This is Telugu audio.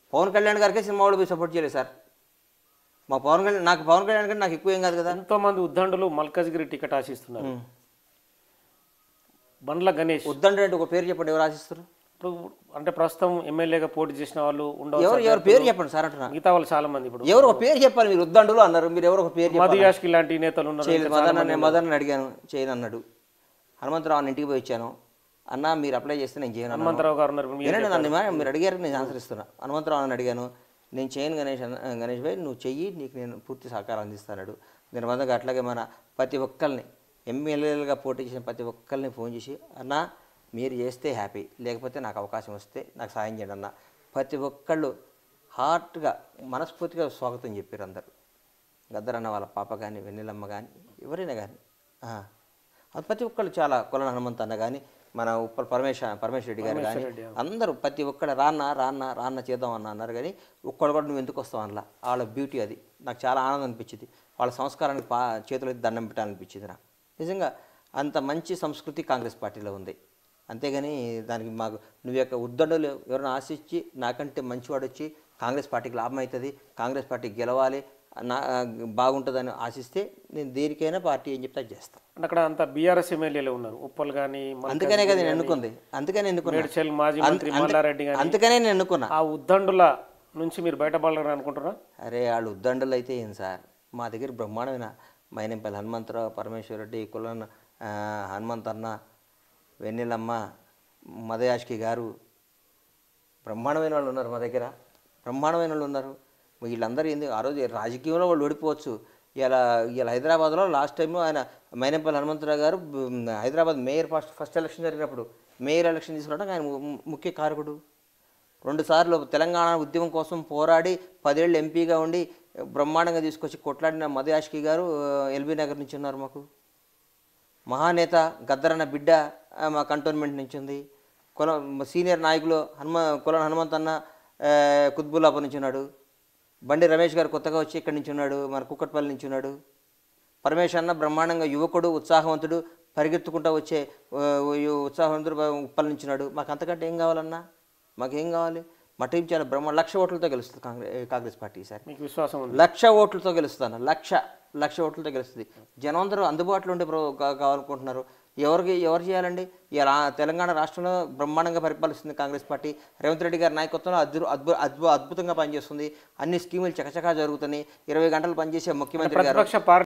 పవన్ కళ్యాణ్ గారికే సినిమా వాళ్ళు పోయి సపోర్ట్ చేయలేదు సార్ మా పవన్ కళ్యాణ్ నాకు పవన్ కళ్యాణ్ కంటే నాకు ఎక్కువ ఏం కాదు కదా ఎంతో మంది ఉద్దండులు మల్కజ్గిరి టికెట్ ఆశిస్తున్నారు బండ్ల గణేష్ వద్దంటే ఒక పేరు చెప్పండి ఎవరు ఆశిస్తారు ఇప్పుడు అంటే ప్రస్తుతం ఎమ్మెల్యేగా పోటీ చేసిన వాళ్ళు ఉండవచ్చు ఎవరు ఎవరు పేరు చెప్పండి సార్ అంటున్నా మిగతా వాళ్ళు చాలా మంది ఇప్పుడు ఎవరు ఒక పేరు చెప్పాలి మీరు వద్దండులు అన్నారు మీరు ఎవరు ఒక పేరు చెప్పాలి మధుయాష్కి లాంటి నేతలు ఉన్నారు చేయలేదు మదన్ నేను మదన్ అడిగాను చేయను అన్నాడు హనుమంతరావు ఇంటికి పోయి ఇచ్చాను అన్న మీరు అప్లై చేస్తే నేను చేయను అన్నాను. హనుమంతరావు గారు ఉన్నారు మీరు వినండి నన్ను మా- మీరు అడిగారు నేను ఆన్సర్ ఇస్తున్నా హనుమంతరావు అని అడిగాను నేను చేయను గణేష్ అన్న గణేష్ భాయ్ నువ్వు చెయ్యి నీకు నేను పూర్తి సహకారం అందిస్తాడు నేను వందగా అట్లాగే మన ప్రతి ఒక్కరిని ఎమ్మెల్యేలుగా పోటీ చేసిన ప్రతి ఒక్కరిని ఫోన్ చేసి అన్న మీరు చేస్తే హ్యాపీ లేకపోతే నాకు అవకాశం వస్తే నాకు సాయం చేయండి అన్న ప్రతి ఒక్కళ్ళు హార్ట్గా మనస్ఫూర్తిగా స్వాగతం చెప్పారు అందరు గద్దరన్న వాళ్ళ పాప కానీ వెన్నెలమ్మ కానీ ఎవరైనా కానీ అది ప్రతి ఒక్కళ్ళు చాలా కొలన హనుమంత్ అన్న కానీ మన ఉప్పల్ పరమేశ్వర పరమేశ్వర రెడ్డి గారు కానీ అందరూ ప్రతి ఒక్కళ్ళు రాన్న రాన్న రాన్న చేద్దాం అన్న అన్నారు కానీ ఒక్కడు కూడా నువ్వు ఎందుకు వస్తావు అన్నలా వాళ్ళ బ్యూటీ అది నాకు చాలా ఆనందం అనిపించింది వాళ్ళ సంస్కారానికి పా చేతులు ఎత్తి దండం పెట్టాలనిపించింది నాకు నిజంగా అంత మంచి సంస్కృతి కాంగ్రెస్ పార్టీలో ఉంది అంతేగాని దానికి మాకు నువ్వు యొక్క ఉద్దండలు ఎవరైనా ఆశించి నాకంటే మంచివాడు వచ్చి కాంగ్రెస్ పార్టీకి లాభం అవుతుంది కాంగ్రెస్ పార్టీ గెలవాలి నా బాగుంటుందని ఆశిస్తే నేను దేనికైనా పార్టీ ఏం చెప్తే అది చేస్తాను అంటే అక్కడ అంత బీఆర్ఎస్ ఎమ్మెల్యేలు ఉన్నారు ఉప్పల్ కానీ అందుకనే కదా నేను ఎన్నుకుంది అందుకనే ఎన్నుకున్నా మేడ్చల్ మాజీ అంత- మంత్రి అంత- మల్లారెడ్డి కానీ అందుకనే నేను ఎన్నుకున్నా ఆ ఉద్దండుల నుంచి మీరు బయటపడాలని అనుకుంటున్నా అరే వాళ్ళు ఉద్దండలు అయితే ఏం సార్ మా దగ్గర బ్రహ్మాండమైన మైనంపల్లి హనుమంతరావు పరమేశ్వరరెడ్డి కులన్ ఆ, హనుమంతన్న వెన్నెలమ్మ మదయాష్కి గారు బ్రహ్మాండమైన వాళ్ళు ఉన్నారు మా దగ్గర బ్రహ్మాండమైన వాళ్ళు ఉన్నారు వీళ్ళందరూ ఏంది ఆ రోజు రాజకీయంలో వాళ్ళు ఓడిపోవచ్చు ఇలా ఇలా హైదరాబాద్లో లాస్ట్ టైం ఆయన మైనంపల్లి హనుమంతరావు గారు ఉమ్, Hyderabad mayor first first election జరిగినప్పుడు మేయర్ ఎలక్షన్ తీసుకోవడానికి ఆయన ము- ముఖ్య కారకుడు రెండుసార్లు తెలంగాణ ఉద్యమం కోసం పోరాడి పదేళ్ళు ఎంపీగా ఉండి బ్రహ్మాండంగా తీసుకొచ్చి కొట్లాడిన మదయాష్కి గారు ఎల్బీ నగర్ నుంచి ఉన్నారు మాకు మహానేత గద్దరన్న బిడ్డ ఆ, మా కంటోన్మెంట్ నుంచి ఉంది కొల సీనియర్ నాయకులు హనుమ కొలను హనుమంతన్న ఆ, కుత్బుల్లాపూర్ నుంచి ఉన్నాడు బండి రమేష్ గారు కొత్తగా వచ్చి ఇక్కడి నుంచి ఉన్నాడు మన కుక్కట్పల్లి నుంచి ఉన్నాడు పరమేశ్ అన్న బ్రహ్మాండంగా యువకుడు ఉత్సాహవంతుడు పరిగెత్తుకుంటూ వచ్చే ఆ, యు- ఉత్సాహవంతుడు ఉప్పల్ నుంచి ఉన్నాడు మాకు అంతకంటే ఏం కావాలన్నా మాకేం కావాలి మా టీం చాలా బ్రహ్మ లక్ష ఓట్లతో గెలుస్తుంది కాంగ్రెస్ కాంగ్రెస్ పార్టీ ఈసారి మీకు విశ్వాసం ఉంది లక్ష ఓట్లతో గెలుస్తాను లక్ష లక్ష ఓట్లతో గెలుస్తుంది జనం అందరూ అందుబాటులో ఉండే ప్రో- కా- కావాలనుకుంటున్నారు ఎవరికి ఎవరు చేయాలండి ఇలా తెలంగాణ రాష్ట్రంలో బ్రహ్మాండంగా పరిపాలిస్తుంది కాంగ్రెస్ పార్టీ రేవంత్ రెడ్డి గారి నాయకత్వంలో అద్భు అద్భు అద్భు అద్భుతంగా పనిచేస్తుంది అన్ని స్కీములు చకచకా జరుగుతున్నాయి ఇరవై గంటలు పనిచేసే ముఖ్యమంత్రి గారు ప్రతిపక్ష పార్టీ